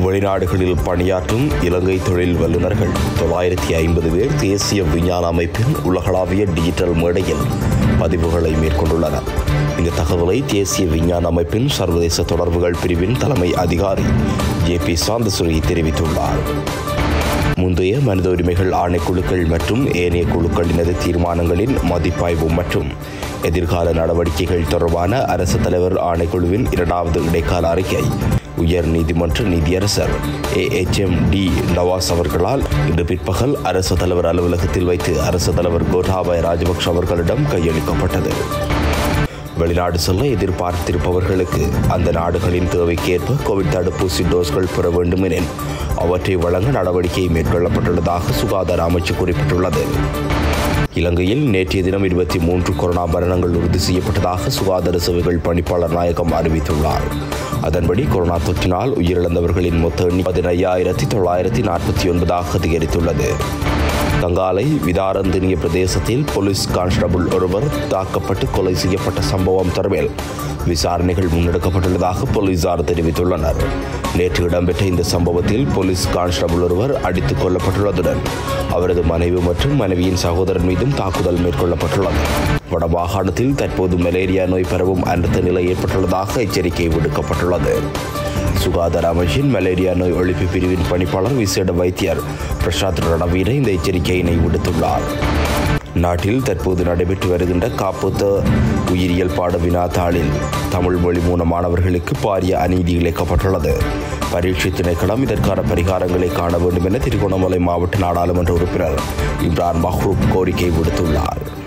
வெளிநாடுகளில் பணியாற்றும் இலங்கை தொழில் வல்லுநர்கள் தொள்ளாயிரத்தி ஐம்பது பேர் தேசிய விஞ்ஞான அமைப்பின் உலகளாவிய டிஜிட்டல் மேடையில் பதிவுகளை மேற்கொண்டுள்ளனர் இந்த தகவலை தேசிய விஞ்ஞான அமைப்பின் சர்வதேச தொடர்புகள் பிரிவின் தலைமை அதிகாரி ஜே பி சாந்தசுரி தெரிவித்துள்ளார் முந்தைய மனித உரிமைகள் ஆணைக்குழுக்கள் மற்றும் ஏனைய குழுக்களினது தீர்மானங்களின் மதிப்பாய்வு மற்றும் எதிர்கால நடவடிக்கைகள் தொடர்பான அரசு தலைவர் ஆணைக்குழுவின் இரண்டாவது இடைக்கால அறிக்கை உயர் நீதிமன்ற நீதியரசர் A H M D Nawaz அவர்களால் இன்று பிற்பகல் அரசு தலைவர் அலுவலகத்தில் வைத்து அரசு தலைவர் கோட்டாபய ராஜபக்ஷ அவர்களிடம் கையளிக்கப்பட்டது வெளிநாடு செல்ல எதிர்பார்த்திருப்பவர்களுக்கு அந்த நாடுகளின் தேவைக்கேற்ப கோவிட் தடுப்பூசி டோஸ்கள் பெற வேண்டும் எனில் அவற்றை வழங்க நடவடிக்கை மேற்கொள்ளப்பட்டுள்ளதாக சுகாதார அமைச்சு குறிப்பிட்டுள்ளது இலங்கையில் நேற்றைய தினம் இருபத்தி மூன்று கொரோனா மரணங்கள் உறுதி செய்யப்பட்டதாக சுகாதார சேவைகள் பணிப்பாளர் நாயகம் அறிவித்துள்ளார் அதன்படி கொரோனா தொற்றினால் உயிரிழந்தவர்களின் மொத்த எண்ணி பதினையாயிரத்தி தொள்ளாயிரத்தி நாற்பத்தி ஒன்பதாக அதிகரித்துள்ளது கங்காலை விதாரந்தினிய பிரதேசத்தில் போலீஸ் கான்ஸ்டபிள் ஒருவர் தாக்கப்பட்டு கொலை செய்யப்பட்ட சம்பவம் தொடர்பில் விசாரணைகள் முன்னெடுக்கப்பட்டுள்ளதாக போலீசார் தெரிவித்துள்ளனர் நேற்று இடம்பெற்ற இந்த சம்பவத்தில் போலீஸ் கான்ஸ்டபிள் ஒருவர் அடித்துக் கொல்லப்பட்டுள்ளதுடன் அவரது மனைவி மற்றும் மனைவியின் சகோதரன் மீதும் தாக்குதல் மேற்கொள்ளப்பட்டுள்ளது வடமாகாணத்தில் தற்போது மலேரியா நோய் பரவும் அனர்த்த நிலை ஏற்பட்டுள்ளதாக எச்சரிக்கை விடுக்கப்பட்டுள்ளது சுகாதார அமைச்சின் மலேரியா நோய் ஒழிப்பு பிரிவின் பணிப்பாளர் விசேட வைத்தியர் பிரசாத் ரணவீர இந்த எச்சரிக்கையினை விடுத்துள்ளார் நாட்டில் தற்போது நடைபெற்று வருகின்ற காப்புத்த உயிரியல் பாட வினாத்தாளில் தமிழ் மொழி மூல மாணவர்களுக்கு பாரிய அநீதி இழைக்கப்பட்டுள்ளது பரீட்சை திணைக்களம் இதற்கான பரிகாரங்களை காண வேண்டும் என திருகோணமலை மாவட்ட நாடாளுமன்ற உறுப்பினர் இம்ரான் மஹ்ரூப் கோரிக்கை விடுத்துள்ளார்